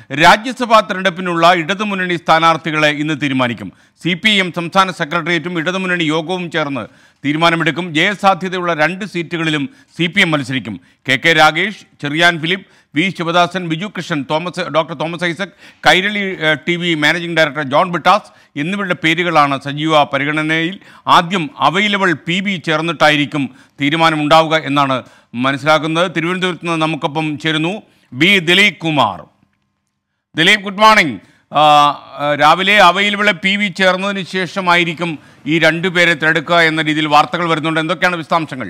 രാജ്യസഭാ തെരഞ്ഞെടുപ്പിനുള്ള ഇടതുമുന്നണി സ്ഥാനാർത്ഥികളെ ഇന്ന് തീരുമാനിക്കും സി പി എം സംസ്ഥാന സെക്രട്ടേറിയറ്റും ഇടതുമുന്നണി യോഗവും ചേർന്ന് തീരുമാനമെടുക്കും ജയസാധ്യതയുള്ള രണ്ട് സീറ്റുകളിലും സി പി എം മത്സരിക്കും K K Ragesh Cherian Philip V Sivadasan Biju Krishnan Thomas doctor Thomas Isaac Kairali ഏഹ്, T V managing director John Brittas എന്നിവരുടെ പേരുകളാണ് സജീവ പരിഗണനയിൽ ആദ്യം അവൈലബിൾ പി ബി ചേർന്നിട്ടായിരിക്കും തീരുമാനമുണ്ടാവുക എന്നാണ് മനസ്സിലാക്കുന്നത് തിരുവനന്തപുരത്ത് നിന്ന് നമുക്കൊപ്പം ചേരുന്നു B Dileep Kumar Dileep good morning ആ, ആ, രാവിലെ അവൈലബിൾ പി വി ചേർന്നതിന് ശേഷമായിരിക്കും ഈ രണ്ടു പേരെ തിരഞ്ഞെടുക്കുക എന്ന രീതിയിൽ വാർത്തകൾ വരുന്നുണ്ട് എന്തൊക്കെയാണ് വിശദാംശങ്ങൾ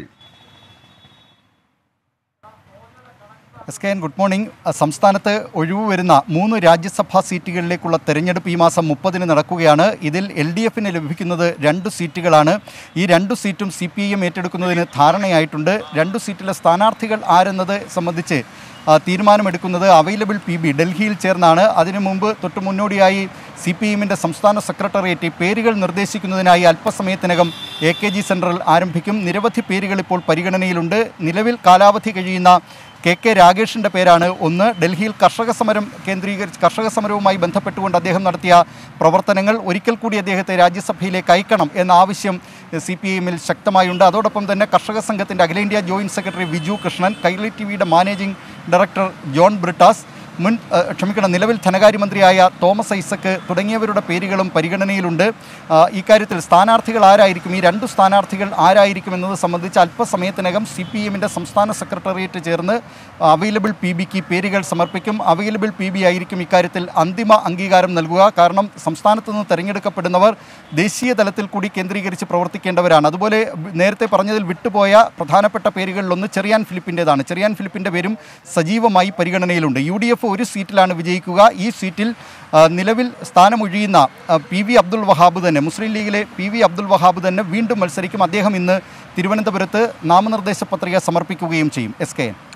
S K N good morning അഹ് സംസ്ഥാനത്ത് ഒഴിവ് വരുന്ന മൂന്ന് രാജ്യസഭാ സീറ്റുകളിലേക്കുള്ള തെരഞ്ഞെടുപ്പ് ഈ മാസം മുപ്പതിന് നടക്കുകയാണ് ഇതിൽ എൽ ഡി എഫിന് ലഭിക്കുന്നത് രണ്ട് സീറ്റുകളാണ് ഈ രണ്ടു സീറ്റും സി പി ഐ എം ഏറ്റെടുക്കുന്നതിന് ധാരണയായിട്ടുണ്ട് രണ്ടു സീറ്റിലെ സ്ഥാനാർത്ഥികൾ ആരെന്നത് സംബന്ധിച്ച് ആ, തീരുമാനമെടുക്കുന്നത് അവൈലബിൾ പി ബി ഡൽഹിയിൽ ചേർന്നാണ് അതിനു മുമ്പ് തൊട്ടു മുന്നോടിയായി സി പി എമ്മിൻ്റെ സംസ്ഥാന സെക്രട്ടേറിയറ്റ് ഈ പേരുകൾ നിർദ്ദേശിക്കുന്നതിനായി അല്പസമയത്തിനകം എ കെ ജി സെൻറ്ററിൽ ആരംഭിക്കും നിരവധി പേരുകൾ ഇപ്പോൾ പരിഗണനയിലുണ്ട് നിലവിൽ കാലാവധി കഴിയുന്ന കെ കെ രാഗേഷിൻ്റെ പേരാണ് ഒന്ന് ഡൽഹിയിൽ കർഷക സമരം കേന്ദ്രീകരിച്ച് കർഷക സമരവുമായി ബന്ധപ്പെട്ടുകൊണ്ട് അദ്ദേഹം നടത്തിയ പ്രവർത്തനങ്ങൾ ഒരിക്കൽ കൂടി അദ്ദേഹത്തെ രാജ്യസഭയിലേക്ക് അയക്കണം എന്ന ആവശ്യം സി പി എമ്മിൽ ശക്തമായുണ്ട് അതോടൊപ്പം തന്നെ കർഷക സംഘത്തിൻ്റെ അഖിലേന്ത്യാ joint secretary Viju Krishnan Kairali T വിയുടെ മാനേജിംഗ് ഡയറക്ടർ ജോൺ ബ്രിട്ടാസ് മുൻ ഏഹ്, ക്ഷമിക്കണം നിലവിൽ ധനകാര്യമന്ത്രിയായ തോമസ് ഐസക്ക് തുടങ്ങിയവരുടെ പേരുകളും പരിഗണനയിലുണ്ട് ആ, ഇക്കാര്യത്തിൽ സ്ഥാനാർത്ഥികൾ ആരായിരിക്കും ഈ രണ്ട് സ്ഥാനാർത്ഥികൾ ആരായിരിക്കും എന്നത് സംബന്ധിച്ച് അല്പസമയത്തിനകം സി പി എമ്മിൻ്റെ സംസ്ഥാന സെക്രട്ടേറിയറ്റ് ചേർന്ന് അവൈലബിൾ പി ബിക്ക് പേരുകൾ സമർപ്പിക്കും അവൈലബിൾ പി ബി ആയിരിക്കും ഇക്കാര്യത്തിൽ അന്തിമ അംഗീകാരം നൽകുക കാരണം സംസ്ഥാനത്ത് നിന്ന് തെരഞ്ഞെടുക്കപ്പെടുന്നവർ ദേശീയ തലത്തിൽ കൂടി കേന്ദ്രീകരിച്ച് പ്രവർത്തിക്കേണ്ടവരാണ് അതുപോലെ നേരത്തെ പറഞ്ഞതിൽ വിട്ടുപോയ പ്രധാനപ്പെട്ട പേരുകളിലൊന്ന് ചെറിയാൻ ഫിലിപ്പിൻ്റെതാണ് ചെറിയാൻ ഫിലിപ്പിൻ്റെ പേരും സജീവമായി പരിഗണനയിലുണ്ട് യു ഡി എഫ് ഒരു സീറ്റിലാണ് വിജയിക്കുക ഈ സീറ്റിൽ ആ, നിലവിൽ സ്ഥാനമൊഴിയുന്ന ആ, പി വി അബ്ദുൾ വഹാബ് തന്നെ മുസ്ലിം ലീഗിലെ പി വി അബ്ദുൾ വഹാബ് തന്നെ വീണ്ടും മത്സരിക്കും അദ്ദേഹം ഇന്ന് തിരുവനന്തപുരത്ത് നാമനിർദ്ദേശ പത്രിക സമർപ്പിക്കുകയും ചെയ്യും എസ് കെ എൻ